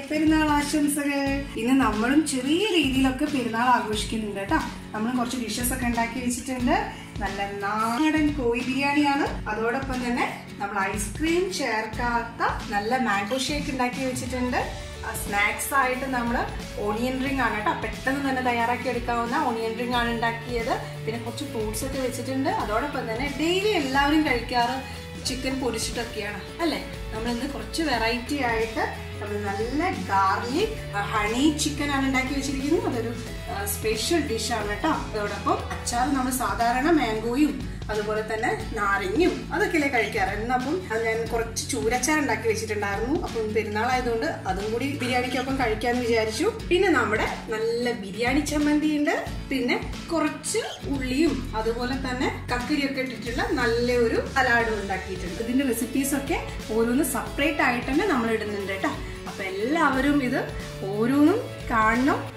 പെരുന്നാൾ ആശംസകൾ ഇന്ന് നമ്മളും ചെറിയ രീതിയിലൊക്കെ പെരുന്നാൾ ആഘോഷിക്കുന്നുണ്ട് കേട്ടോ നമ്മൾ കുറച്ച് ഡിഷസ് ഒക്കെ ഉണ്ടാക്കി വെച്ചിട്ടുണ്ട് നല്ല നാടൻ കോഴി ബിരിയാണിയാണ് അതോടൊപ്പം തന്നെ നമ്മൾ ഐസ്ക്രീം ചേർക്കാത്ത നല്ല മാംഗോ ഷേക്ക് ഉണ്ടാക്കി വെച്ചിട്ടുണ്ട് സ്നാക്സ് ആയിട്ട് നമ്മൾ ഓണിയൻ റിംഗ് ആണ് കേട്ടോ പെട്ടെന്ന് തന്നെ തയ്യാറാക്കി എടുക്കാവുന്ന ഓണിയൻ റിംഗ് ആണ് ഉണ്ടാക്കിയത് പിന്നെ കുറച്ച് ഫ്രൂട്ട്സ് ഒക്കെ വെച്ചിട്ടുണ്ട് അതോടൊപ്പം തന്നെ ഡെയിലി എല്ലാവരും കഴിക്കാറ് ചിക്കൻ പൊരിച്ചിട്ടൊക്കെയാണ് അല്ലേ നമ്മൾ ഇന്ന് കുറച്ച് വെറൈറ്റി ആയിട്ട് നമ്മൾ നല്ല ഗാർലിക് ഹണി ചിക്കൻ ആണ് ഉണ്ടാക്കി വെച്ചിരിക്കുന്നത് അതൊരു സ്പെഷ്യൽ ഡിഷാണ് കേട്ടോ അതോടൊപ്പം അച്ചാർ നമ്മൾ സാധാരണ മാംഗോയും അതുപോലെ തന്നെ നാരങ്ങയും അതൊക്കെയല്ലേ കഴിക്കാറ് എന്നപ്പം അത് ഞാൻ കുറച്ച് ചൂരച്ചാർ ഉണ്ടാക്കി വെച്ചിട്ടുണ്ടായിരുന്നു അപ്പം പെരുന്നാളായതുകൊണ്ട് അതും കൂടി ബിരിയാണിക്കൊപ്പം കഴിക്കാന്ന് വിചാരിച്ചു പിന്നെ നമ്മുടെ നല്ല ബിരിയാണി ചമ്മന്തി ഉണ്ട് പിന്നെ കുറച്ച് ഉള്ളിയും അതുപോലെ തന്നെ കക്കരിയൊക്കെ ഇട്ടിട്ടുള്ള നല്ല ഒരു സലാഡും ഉണ്ടാക്കിയിട്ടുണ്ട് ഇതിന്റെ റെസിപ്പീസ് ഒക്കെ ഓരോന്ന് സെപ്പറേറ്റ് ആയിട്ട് തന്നെ നമ്മൾ ഇടുന്നുണ്ട് കേട്ടോ അപ്പൊ എല്ലാവരും ഇത് ഓരോന്നും കാണണം